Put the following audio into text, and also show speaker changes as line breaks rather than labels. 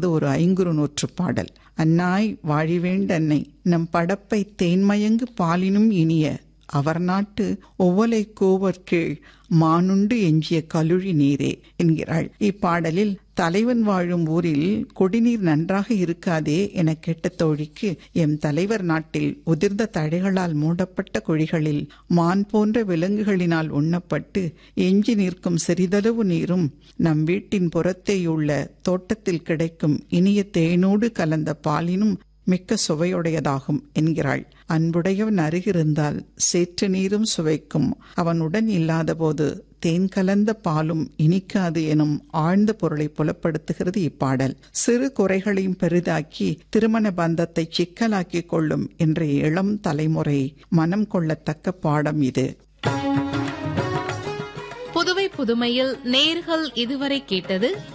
என்பது ஒரு ஐங்குறு நூற்று பாடல் அன்னாய் வாழிவேண்டன்னை நம் படப்பை தேன்மயங்கு பாலினும் இனிய அவர் நாட்டு ஒவ்வொலை கோவர் கீழ் மானுண்டு எஞ்சிய கலுழி நீரே என்கிறாள் இப்பாடலில் தலைவன் வாழும் ஊரில் குடிநீர் நன்றாக இருக்காதே என கேட்ட தோழிக்கு எம் தலைவர் நாட்டில் உதிர்ந்த தடைகளால் மூடப்பட்ட குழிகளில் மான் போன்ற விலங்குகளினால் உண்ணப்பட்டு எஞ்சி நிற்கும் சிறிதளவு நீரும் நம் வீட்டின் புறத்தேயுள்ள தோட்டத்தில் கிடைக்கும் இனிய தேனோடு கலந்த பாலினும் மிக்க சுவையுடையதாகும் என்கிறாள் அன்புடையவன் அருகிருந்தால் சேற்று நீரும் சுவைக்கும் அவனுடன் இல்லாதபோது தேன் கலந்த பாலும் இனிக்காது எனும் ஆழ்ந்த பொருளை புலப்படுத்துகிறது இப்பாடல் சிறு குறைகளையும் பெரிதாக்கி திருமண பந்தத்தை சிக்கலாக்கி கொள்ளும் இன்றைய இளம் தலைமுறை மனம் கொள்ளத்தக்க பாடம் இது
புதுவை புதுமையில் நேர்கள் இதுவரை கேட்டது